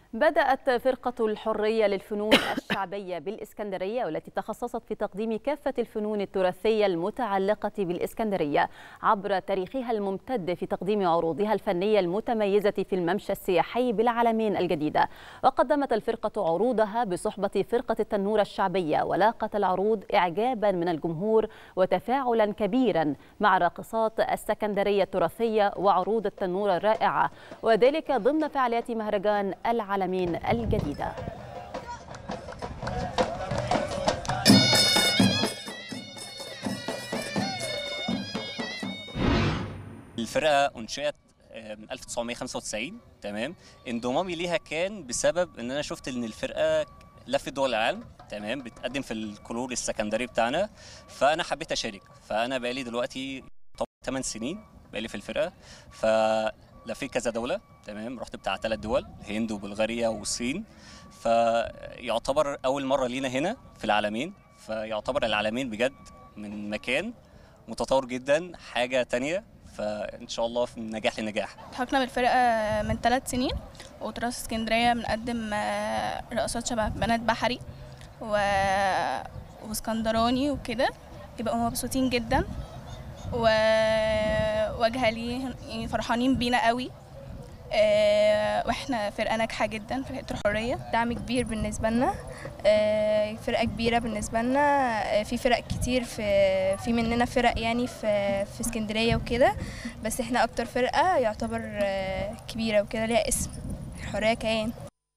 بدأت فرقة الحرية للفنون الشعبية بالإسكندرية والتي تخصصت في تقديم كافة الفنون التراثية المتعلقة بالإسكندرية عبر تاريخها الممتد في تقديم عروضها الفنية المتميزة في الممشى السياحي بالعلمين الجديدة وقدمت الفرقة عروضها بصحبة فرقة التنورة الشعبية ولاقت العروض إعجابا من الجمهور وتفاعلا كبيرا مع راقصات السكندرية التراثية وعروض التنورة الرائعة وذلك ضمن فعاليات مهرجان العالمين الجديدة الفرقه انشئت من 1995 تمام انضمامي ليها كان بسبب ان انا شفت ان الفرقه لفت دول العالم تمام بتقدم في الكلور السكندري بتاعنا فانا حبيت اشارك فانا بقالي دلوقتي 8 سنين بقالي في الفرقه فلفيت كذا دوله تمام رحت بتاع ثلاث دول الهند وبلغاريا والصين فيعتبر اول مره لينا هنا في العالمين فيعتبر العالمين بجد من مكان متطور جدا حاجه تانية فان شاء الله من نجاح لنجاح اتحركنا بالفرقه من ثلاث سنين وتراث اسكندريه بنقدم رقصات شبه بنات بحري و... واسكندراني وكده بيبقوا مبسوطين جدا و وجهالين يعني فرحانين بينا قوي آه واحنا فرقه ناجحه جدا فرقه الحريه دعم كبير بالنسبه لنا آه فرقه كبيره بالنسبه لنا آه في فرق كتير في في مننا فرق يعني في في اسكندريه وكده بس احنا اكتر فرقه يعتبر كبيره وكده ليها اسم الحريه كيان